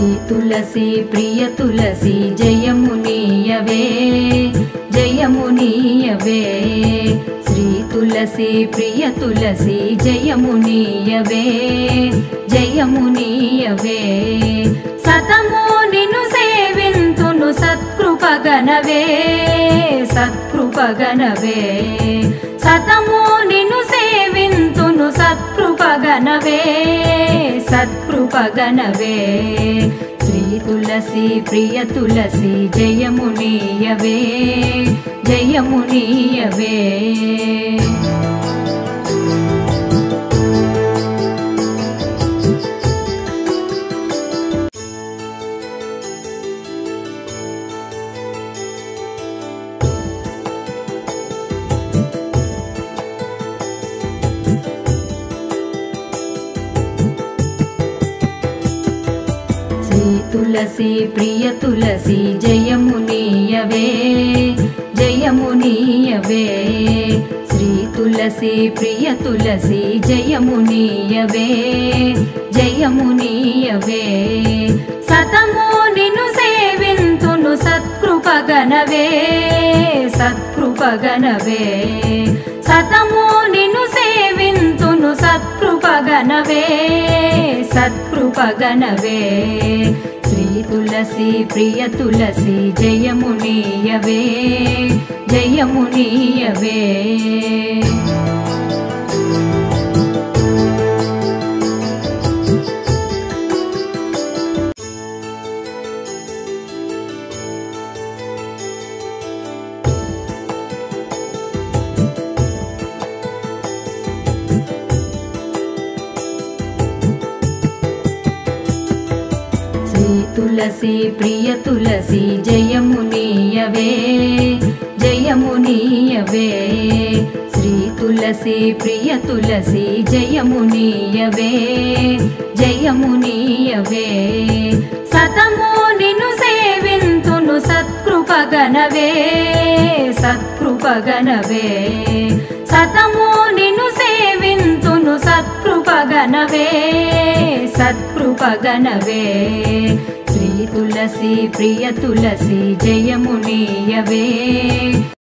శ్రీ తులసి ప్రియ తులసి జయమునీయవే జయమునీయవే శ్రీ తులసి ప్రియ తులసి జయమునీయవే జయమునీయవే సతము నిన్ను సేవింతును సత్కృపగనవే సత్కృపగనవే సతము నిన్ను సేవింతును సత్కృపగనవే సత్కృపగనవే శ్రీ తులసి ప్రియ తులసి జయమునీయవే జయమునీయవే శ్రీ తులసి ప్రియ తులసి జయమునీయవే జయమునీయవే శ్రీ తులసి ప్రియ తులసి జయమునీయవే జయమునీయవే సతము నిన్ను సేవింతును సత్కృపగనవే సత్కృపగనవే సతము నిన్ను సేవింతును సత్కృపగనవే సత్కృపగనవే శ్రీ తులసి ప్రియ తులసి జయమునీయవే జయమునీయవే శ్రీ తులసి ప్రియ తులసి జయమునీయవే జయమునీయవే శ్రీ తులసి ప్రియ తులసి జయమునీయవే జయమునీయవే సతము నిన్ను సేవింతును సత్కృపగనవే సత్కృపగనవే సతము నిన్ను సేవింతును సత్కృపగనవే సత్కృపగనవే శ్రీ తులసి ప్రియ తులసి జయమునీయవే